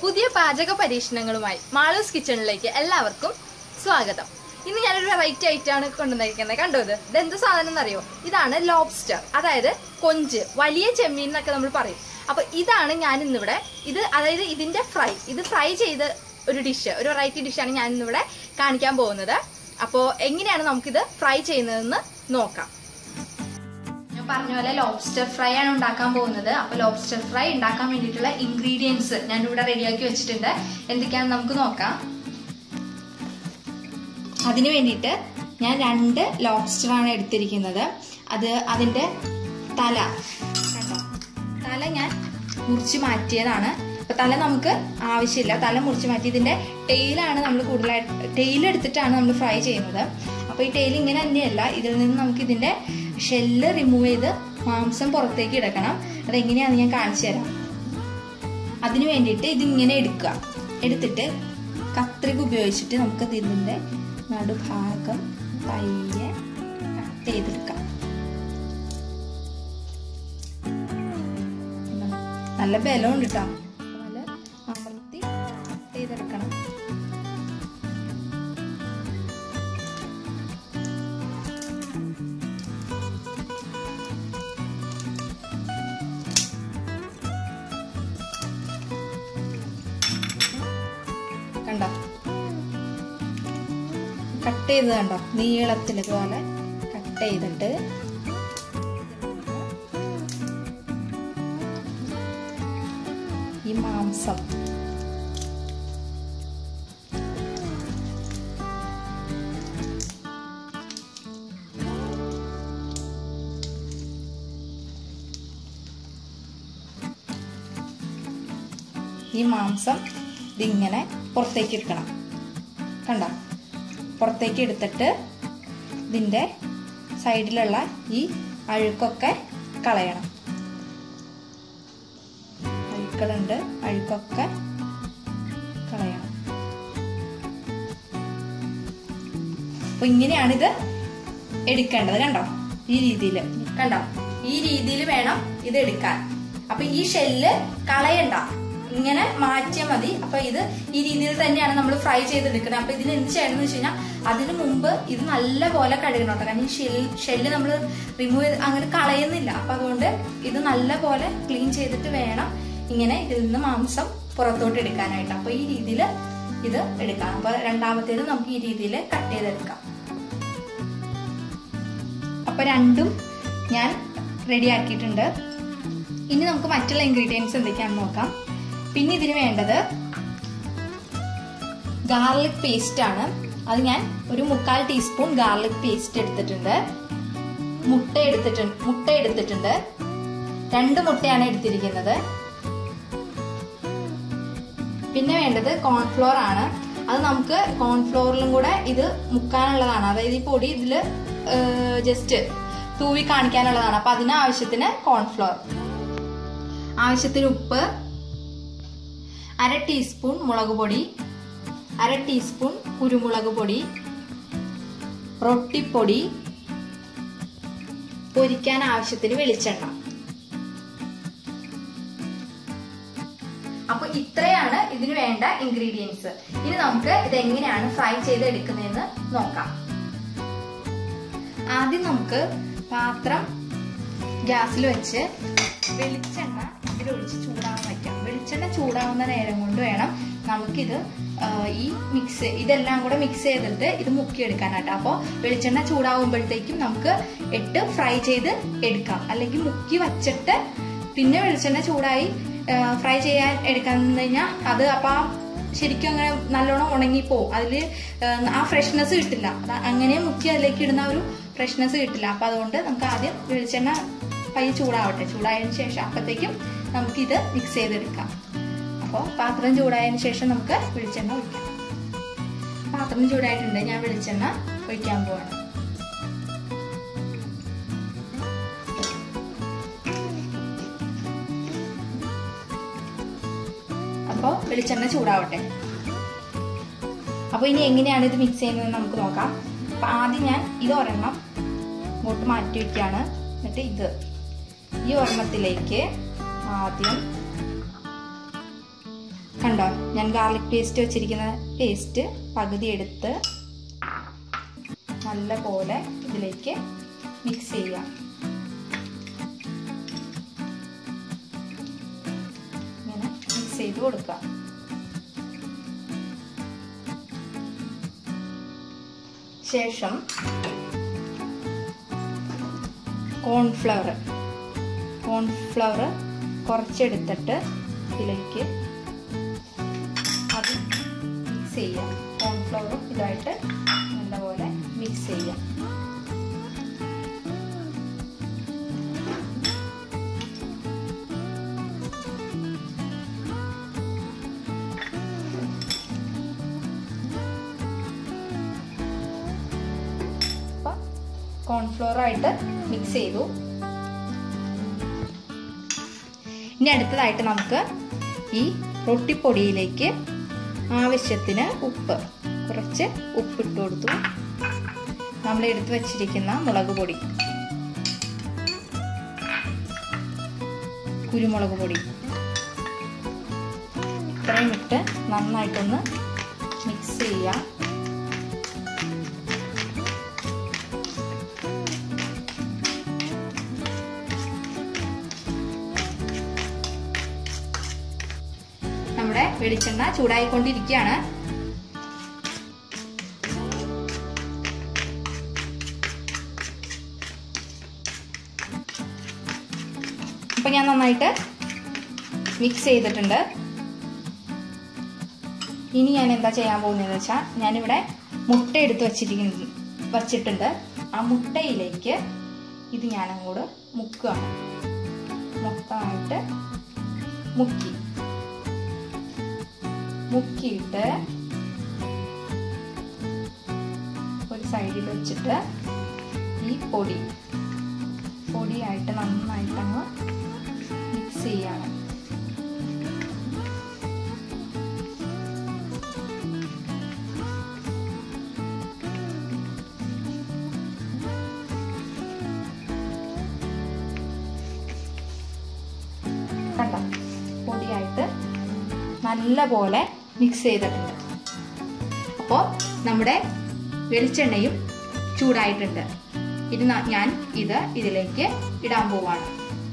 പുതിയ പാചക പരീക്ഷണങ്ങളുമായി മാളൂസ് കിച്ചണിലേക്ക് എല്ലാവർക്കും സ്വാഗതം ഇന്ന് ഞാനൊരു വെറൈറ്റി ആയിട്ടാണ് കൊണ്ടുവന്നിരിക്കുന്നത് കണ്ടോ ഇത് ഇതെന്ത് സാധനം എന്നറിയോ ഇതാണ് ലോബ്സ്റ്റർ അതായത് കൊഞ്ച് വലിയ ചെമ്മീൻ എന്നൊക്കെ നമ്മൾ പറയും അപ്പൊ ഇതാണ് ഞാൻ ഇന്നിവിടെ ഇത് അതായത് ഇതിന്റെ ഫ്രൈ ഇത് ഫ്രൈ ചെയ്ത് ഒരു ഡിഷ് ഒരു വെറൈറ്റി ഡിഷാണ് ഞാൻ ഇന്നിവിടെ കാണിക്കാൻ പോകുന്നത് അപ്പോൾ എങ്ങനെയാണ് നമുക്കിത് ഫ്രൈ ചെയ്യുന്നതെന്ന് നോക്കാം ഞാൻ പറഞ്ഞ പോലെ ലോബ്സ്റ്റർ ഫ്രൈ ആണ് ഉണ്ടാക്കാൻ പോകുന്നത് അപ്പൊ ലോബ്സ്റ്റർ ഫ്രൈ ഉണ്ടാക്കാൻ വേണ്ടിയിട്ടുള്ള ഇൻഗ്രീഡിയൻസ് ഞാൻ ഇവിടെ റെഡിയാക്കി വെച്ചിട്ടുണ്ട് എന്തൊക്കെയാണെന്ന് നമുക്ക് നോക്കാം അതിന് വേണ്ടിയിട്ട് ഞാൻ രണ്ട് ലോബ്സ്റ്റർ ആണ് എടുത്തിരിക്കുന്നത് അത് അതിന്റെ തല കണ്ടോ തല ഞാൻ മുറിച്ച് മാറ്റിയതാണ് അപ്പൊ തല നമുക്ക് ആവശ്യമില്ല തല മുറിച്ച് മാറ്റി ഇതിന്റെ ടെയിലാണ് നമ്മൾ കൂടുതലായിട്ട് ടെയിൽ എടുത്തിട്ടാണ് നമ്മൾ ഫ്രൈ ചെയ്യുന്നത് അപ്പൊ ഈ ടെയിൽ ഇങ്ങനെ തന്നെയല്ല ഇതിൽ നിന്ന് നമുക്ക് ഇതിന്റെ ഷെല്ല് റിമൂവ് ചെയ്ത് മാംസം പുറത്തേക്ക് എടുക്കണം അതെങ്ങനെയാണെന്ന് ഞാൻ കാണിച്ചു തരാം അതിന് വേണ്ടിയിട്ട് ഇതിങ്ങനെ എടുക്കുക എടുത്തിട്ട് കത്രിക ഉപയോഗിച്ചിട്ട് നമുക്ക് ഇതിൻ്റെ നടുഭാഗം പയ്യെ കട്ട് ചെയ്തെടുക്കാം നല്ല ബലമുണ്ട് കേട്ടോ നല്ല അമർത്തി കട്ട് ചെയ്തെടുക്കണം കണ്ടോ കട്ട് ചെയ്ത് കണ്ടോ നീളത്തിൽ ഇതുപോലെ കട്ട് ചെയ്തിട്ട് ഈ മാംസം ഈ മാംസം ഇതിങ്ങനെ പുറത്തേക്ക് എടുക്കണം കണ്ടോ പുറത്തേക്ക് എടുത്തിട്ട് ഇതിൻ്റെ സൈഡിലുള്ള ഈ അഴുക്കൊക്കെ കളയണം അഴുക്കളുണ്ട് അഴുക്കൊക്കെ കളയണം അപ്പൊ ഇങ്ങനെയാണിത് എടുക്കേണ്ടത് കണ്ടോ ഈ രീതിയിൽ കണ്ടോ ഈ രീതിയിൽ വേണം ഇത് എടുക്കാൻ അപ്പൊ ഈ ഷെല്ല് കളയണ്ട ഇങ്ങനെ മാറ്റിയാൽ മതി അപ്പൊ ഇത് ഈ രീതിയിൽ തന്നെയാണ് നമ്മൾ ഫ്രൈ ചെയ്തെടുക്കുന്നത് അപ്പൊ ഇതിന് എന്ത് ചെയ്യണം എന്ന് വെച്ച് കഴിഞ്ഞാൽ അതിന് മുമ്പ് ഇത് നല്ല പോലെ കഴുകണം കേട്ടോ കാരണം ഈ ഷെൽ ഷെല്ല് നമ്മൾ റിമൂവ് ചെയ്ത് അങ്ങനെ കളയുന്നില്ല അപ്പൊ അതുകൊണ്ട് ഇത് നല്ല പോലെ ക്ലീൻ ചെയ്തിട്ട് വേണം ഇങ്ങനെ ഇതിൽ നിന്ന് മാംസം പുറത്തോട്ട് എടുക്കാനായിട്ട് അപ്പൊ ഈ രീതിയിൽ ഇത് എടുക്കാം അപ്പൊ രണ്ടാമത്തേത് നമുക്ക് ഈ രീതിയിൽ കട്ട് ചെയ്തെടുക്കാം അപ്പൊ രണ്ടും ഞാൻ റെഡി ആക്കിയിട്ടുണ്ട് ഇനി നമുക്ക് മറ്റുള്ള ഇൻഗ്രീഡിയൻസ് എന്തൊക്കെയാണെന്ന് നോക്കാം പിന്നെ ഇതിന് വേണ്ടത് ഗാർലിക് പേസ്റ്റ് ആണ് അത് ഞാൻ ഒരു മുക്കാൽ ടീസ്പൂൺ ഗാർലിക് പേസ്റ്റ് എടുത്തിട്ടുണ്ട് മുട്ട എടുത്തിട്ടുണ്ട് മുട്ട എടുത്തിട്ടുണ്ട് രണ്ട് മുട്ടയാണ് എടുത്തിരിക്കുന്നത് പിന്നെ വേണ്ടത് കോൺഫ്ലോർ ആണ് അത് നമുക്ക് കോൺഫ്ലോറിലും കൂടെ ഇത് മുക്കാനുള്ളതാണ് അതായത് ഈ പൊടി ഇതിൽ ജസ്റ്റ് തൂവി കാണിക്കാനുള്ളതാണ് അപ്പൊ അതിന് ആവശ്യത്തിന് കോൺഫ്ലോർ ആവശ്യത്തിന് ഉപ്പ് അര ടീസ്പൂൺ മുളക് പൊടി അര ടീസ്പൂൺ കുരുമുളക് പൊടി റൊട്ടിപ്പൊടി പൊരിക്കാൻ ആവശ്യത്തിന് വെളിച്ചെണ്ണ അപ്പൊ ഇത്രയാണ് ഇതിന് വേണ്ട ഇൻഗ്രീഡിയൻസ് ഇനി നമുക്ക് ഇത് എങ്ങനെയാണ് ഫ്രൈ ചെയ്ത് എടുക്കുന്നതെന്ന് നോക്കാം ആദ്യം നമുക്ക് പാത്രം ഗ്യാസിൽ വെച്ച് വെളിച്ചെണ്ണ ഇതിലൊഴിച്ച് ചൂടാവാൻ വയ്ക്കാം വെളിച്ചെണ്ണ ചൂടാവുന്ന നേരം കൊണ്ട് വേണം നമുക്കിത് ഈ മിക്സ് ഇതെല്ലാം കൂടെ മിക്സ് ചെയ്തിട്ട് ഇത് മുക്കിയെടുക്കാനായിട്ട് അപ്പോൾ വെളിച്ചെണ്ണ ചൂടാവുമ്പോഴത്തേക്കും നമുക്ക് ഇട്ട് ഫ്രൈ ചെയ്ത് എടുക്കാം അല്ലെങ്കിൽ മുക്കി വച്ചിട്ട് പിന്നെ വെളിച്ചെണ്ണ ചൂടായി ഫ്രൈ ചെയ്യാൻ എടുക്കാൻ കഴിഞ്ഞാൽ അത് അപ്പം ശരിക്കും അങ്ങനെ നല്ലോണം ഉണങ്ങിപ്പോവും അതിൽ ആ ഫ്രഷ്നെസ് കിട്ടില്ല അങ്ങനെ മുക്കി അതിലേക്ക് ഇടുന്ന ഒരു ഫ്രഷ്നെസ് കിട്ടില്ല അപ്പം അതുകൊണ്ട് നമുക്ക് ആദ്യം വെളിച്ചെണ്ണ പയ്യെ ചൂടാവട്ടെ ചൂടായതിനു ശേഷം അപ്പോഴത്തേക്കും നമുക്കിത് മിക്സ് ചെയ്തെടുക്കാം അപ്പോൾ പാത്രം ചൂടായതിനു ശേഷം നമുക്ക് വെളിച്ചെണ്ണ ഒഴിക്കാം പാത്രം ചൂടായിട്ടുണ്ട് ഞാൻ വെളിച്ചെണ്ണ ഒഴിക്കാൻ പോവാണ് അപ്പോൾ വെളിച്ചെണ്ണ ചൂടാവട്ടെ അപ്പോൾ ഇനി എങ്ങനെയാണ് ഇത് മിക്സ് ചെയ്യുന്നത് നമുക്ക് നോക്കാം അപ്പോൾ ആദ്യം ഞാൻ ഇത് ഒരെണ്ണം ഇങ്ങോട്ട് മാറ്റി വയ്ക്കുകയാണ് എന്നിട്ട് ഇത് ഈ ഒരെണ്ണത്തിലേക്ക് ആദ്യം കണ്ടോ ഞാൻ ഗാർലിക് പേസ്റ്റ് വെച്ചിരിക്കുന്ന പേസ്റ്റ് പകുതി എടുത്ത് നല്ല പോലെ ഇതിലേക്ക് മിക്സ് ചെയ്യാം ഇങ്ങനെ മിക്സ് ചെയ്ത് കൊടുക്കാം ശേഷം കോൺഫ്ലവർ കോൺഫ്ലവർ കുറച്ചെടുത്തിട്ട് ഇതിലേക്ക് അത് മിക്സ് ചെയ്യാം കോൺഫ്ലവറും ഇതായിട്ട് നല്ലപോലെ മിക്സ് ചെയ്യാം കോൺഫ്ലോർ ആയിട്ട് മിക്സ് ചെയ്തു ഇനി അടുത്തതായിട്ട് നമുക്ക് ഈ റൊട്ടിപ്പൊടിയിലേക്ക് ആവശ്യത്തിന് ഉപ്പ് കുറച്ച് ഉപ്പിട്ട് കൊടുത്തു നമ്മൾ എടുത്തു വച്ചിരിക്കുന്ന മുളക് പൊടി കുരുമുളക് പൊടി ഇത്രയും ഇട്ട് നന്നായിട്ടൊന്ന് മിക്സ് ചെയ്യാം നമ്മുടെ വെളിച്ചെണ്ണ ചൂടായിക്കൊണ്ടിരിക്കുകയാണ് ഇപ്പൊ ഞാൻ നന്നായിട്ട് മിക്സ് ചെയ്തിട്ടുണ്ട് ഇനി ഞാൻ എന്താ ചെയ്യാൻ പോകുന്നതെന്ന് വെച്ചാൽ ഞാനിവിടെ മുട്ട എടുത്ത് വച്ചിരിക്കുന്നു വച്ചിട്ടുണ്ട് ആ മുട്ടയിലേക്ക് ഇത് ഞാൻ അങ്ങോട്ട് മുക്കുകയാണ് മൊത്തമായിട്ട് മുക്കി മുക്കിയിട്ട് ഒരു സൈഡിൽ വെച്ചിട്ട് ഈ പൊടി പൊടിയായിട്ട് നന്നായിട്ട് അങ്ങ് മിക്സ് ചെയ്യാണ് കണ്ട പൊടിയായിട്ട് നല്ല പോലെ മിക്സ് ചെയ്തിട്ടുണ്ട് അപ്പോൾ നമ്മുടെ വെളിച്ചെണ്ണയും ചൂടായിട്ടുണ്ട് ഇത് ഞാൻ ഇത് ഇതിലേക്ക് ഇടാൻ പോവാണ്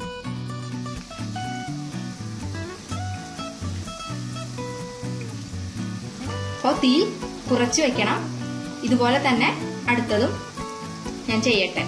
അപ്പോൾ തീ കുറച്ച് വെക്കണം ഇതുപോലെ തന്നെ അടുത്തതും ഞാൻ ചെയ്യട്ടെ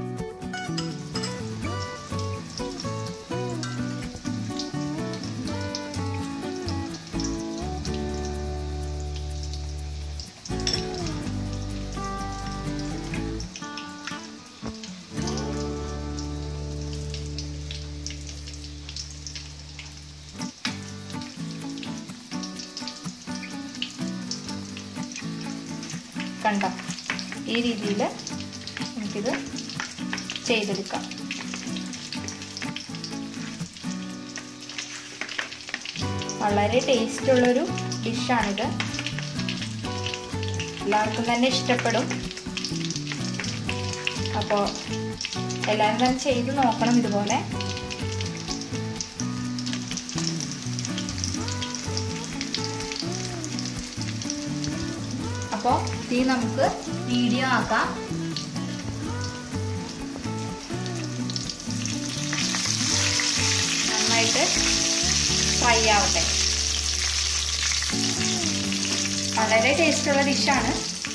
കണ്ട ഈ രീതിയിൽ നമുക്കിത് ചെയ്തെടുക്കാം വളരെ ടേസ്റ്റുള്ളൊരു ഡിഷാണിത് എല്ലാവർക്കും തന്നെ ഇഷ്ടപ്പെടും അപ്പോൾ എല്ലാവരും തന്നെ ചെയ്ത് നോക്കണം ഇതുപോലെ അപ്പോൾ തീ നമുക്ക് വീഡിയോ ആക്കാം നന്നായിട്ട് ഫ്രൈ ആവട്ടെ വളരെ ടേസ്റ്റുള്ള ഡിഷാണ്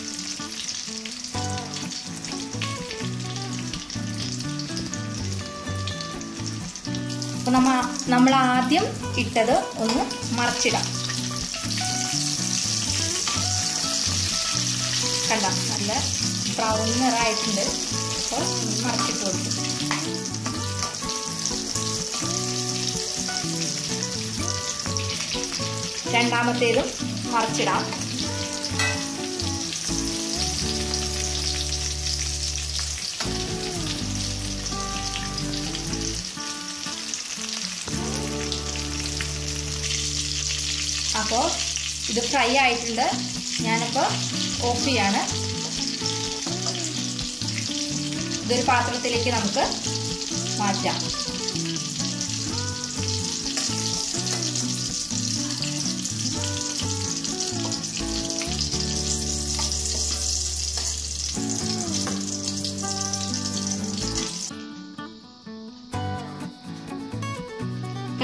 അപ്പോൾ നമ്മ നമ്മൾ ആദ്യം ഇട്ടത് ഒന്ന് മറിച്ചിടാം കണ്ട നല്ല ബ്രൗൺ നിറമായിട്ടുണ്ട് അപ്പോൾ മറച്ചിട്ട് കൊടുക്കും രണ്ടാമത്തേതും മറച്ചിടാം അപ്പോൾ ഇത് ഫ്രൈ ആയിട്ടുണ്ട് ഞാനിപ്പോൾ ഓഫ് ചെയ്യാണ് ഇതൊരു പാത്രത്തിലേക്ക് നമുക്ക് മാറ്റാം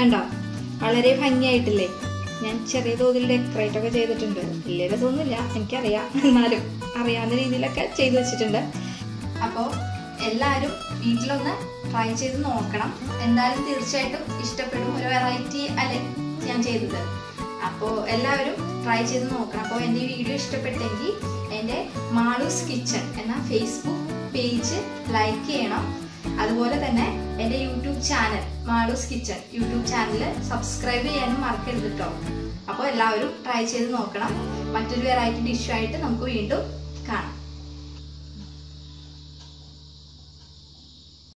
കണ്ടോ വളരെ ഭംഗിയായിട്ടില്ലേ ഞാൻ ചെറിയ തോതിൽ ഡെക്കറേറ്റ് ഒക്കെ ചെയ്തിട്ടുണ്ട് വലിയ രസമൊന്നുമില്ല എനിക്കറിയാം എന്നാലും അറിയാവുന്ന രീതിയിലൊക്കെ ചെയ്തു വെച്ചിട്ടുണ്ട് അപ്പോൾ എല്ലാവരും വീട്ടിലൊന്ന് ട്രൈ ചെയ്ത് നോക്കണം എന്തായാലും തീർച്ചയായിട്ടും ഇഷ്ടപ്പെടും ഒരു വെറൈറ്റി അല്ലേ ഞാൻ ചെയ്തത് അപ്പോൾ എല്ലാവരും ട്രൈ ചെയ്ത് നോക്കണം അപ്പോൾ എൻ്റെ ഈ വീഡിയോ ഇഷ്ടപ്പെട്ടെങ്കിൽ എൻ്റെ മാളൂസ് കിച്ചൺ എന്ന ഫേസ്ബുക്ക് പേജ് ലൈക്ക് ചെയ്യണം അതുപോലെ തന്നെ എൻ്റെ YouTube channel Maloos kitchen YouTube channel subscribe ചെയ്യാനും മറക്കരുത് കേട്ടോ അപ്പോൾ എല്ലാവരും ട്രൈ ചെയ്ത് നോക്കണം മറ്റൊരു വെറൈറ്റി ഡിഷായിട്ട് നമുക്ക് വീണ്ടും